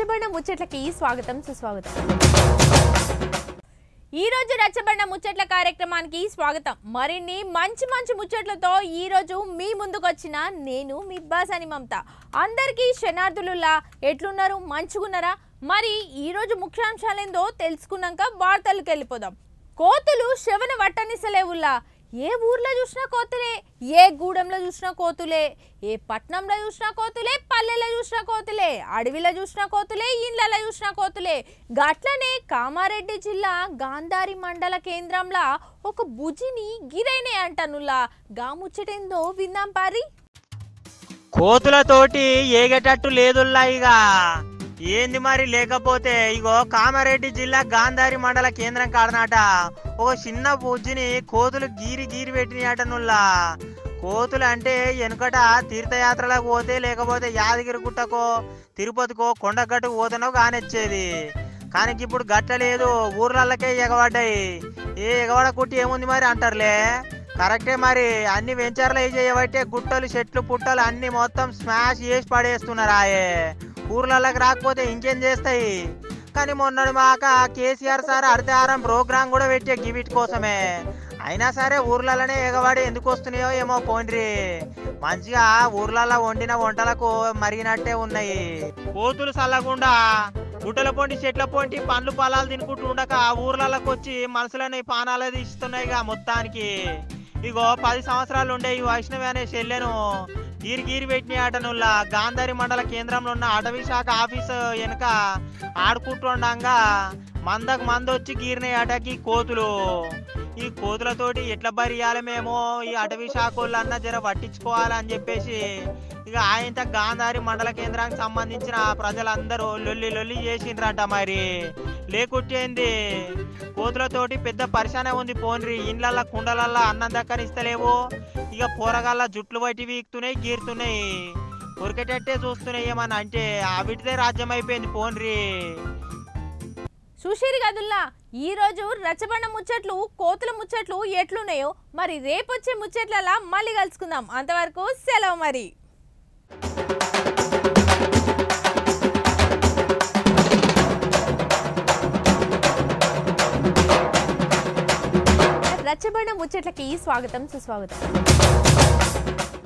రచ్చబండ ముచ్చట్లకి స్వాగతం సుస్వాగతం ఈ రోజు రచ్చబండ ముచ్చట్ల కార్యక్రమానికి స్వాగతం మరిన్ని మంచి మంచి ముచ్చట్లతో ఈ రోజు మీ ముందుకు వచ్చిన నేను మీ బాసాని మమత అందరికీ శనార్థులులా ఎట్లున్నారు మంచిగున్నారా మరి ఈ రోజు ముఖ్యాంశాలేందో తెలుసుకున్నాక వార్తలకు వెళ్ళిపోదాం కోతులు శవన వట్టనిసలేవుల్లా ఏ ఊర్లో చూసినా కోతులే ఏ గూడెంలో చూసినా కోతులే ఏ పట్నంలో చూసినా కోతులే పల్లెలో చూసినా కోతులే అడవిలో చూసినా కోతులే ఇండ్లలో చూసినా కోతులే గట్లనే కామారెడ్డి జిల్లా గాంధారి మండల కేంద్రంలో ఒక బుజిని గిరైనే అంటనుల్లా గా ముచ్చటేందో విందాం పారి కోతులతోటి ఏగేటట్టు లేదుల్లా ఇక ఏంది మరి లేకపోతే ఇగో కామారెడ్డి జిల్లా గాంధారి మండల కేంద్రం కాడనాట ఒక చిన్న బుజ్జిని కోతులు గీరి గీరి పెట్టినాయట నుల్లా కోతులు అంటే వెనుకట తీర్థయాత్రలకు పోతే లేకపోతే యాదగిరి గుట్టకో తిరుపతికో కొండగట్టుకు పోతేనో కానిచ్చేది కానీ ఇప్పుడు గట్ల లేదు ఊర్లకే ఎగబడ్డాయి ఏ ఎగబడ కుట్టి ఏముంది మరి అంటారులే కరెక్టే మరి అన్ని వెంచర్లు అయి చేయబట్టే గుట్టలు చెట్లు పుట్టలు అన్ని మొత్తం స్మాష్ చేసి పడేస్తున్నారు ఆయే ఊర్లలోకి రాకపోతే ఇంకేం చేస్తాయి కానీ మొన్నటి మాక కేసీఆర్ సార్ అర్ధహారం ప్రోగ్రాం కూడా పెట్టే గివిట్ కోసమే అయినా సరే ఊర్లలోనే ఎగబడి ఎందుకు వస్తున్నాయో ఏమో పోండ్రి మంచిగా ఊర్లలో వండిన వంటలకు మరిగినట్టే ఉన్నాయి కోతులు చల్లకుండా గుట్టల పొంటి చెట్ల పొంటి పండ్లు పొలాలు తినుకుంటూ ఉండక ఊర్లలోకి వచ్చి మనుషులని పానాలు తీస్తున్నాయి మొత్తానికి ఇగో పది సంవత్సరాలు ఉండే ఈ వైష్ణవి అనే చెల్లెను గీరి గీరి పెట్టిన ఆటనుల్లా గాంధారి మండల కేంద్రంలో ఉన్న అటవీ శాఖ ఆఫీస్ వెనుక ఆడుకుంటుండగా మందకు మంద వచ్చి గీరిన ఆటకి కోతులు ఈ కోతులతోటి ఎట్లా బరియాలి మేము ఈ అటవీ శాఖ వాళ్ళు అన్న జర పట్టించుకోవాలని చెప్పేసి ఇక ఆయన గాంధారి మండల కేంద్రానికి సంబంధించిన ప్రజలందరూ లొల్లి లొల్లి చేసిండ్రట మరి లేకుట్టేంది కోతులతోటి పెద్ద పరిశానే ఉంది పోన్రి ఇండ్లల్ల కుండలల్ల అన్నం దక్కనిస్తలేవు ఇక పోరగాళ్ళ జుట్లు బయటి వీక్తున్నాయి గీరుతున్నాయి కొరికేటట్టే చూస్తున్నాయి ఏమన్నా అంటే అవిటిదే రాజ్యం అయిపోయింది పోన్రి సుషీరి గదుల్లా ఈ రోజు రచ్చబండ ముచ్చట్లు కోతుల ముచ్చట్లు ఎట్లున్నాయో మరి రేపొచ్చే ముచ్చట్లలా మళ్ళీ కలుసుకుందాం అంతవరకు సెలవు మరి రచ్చబండ ముచ్చట్లకి స్వాగతం సుస్వాగతం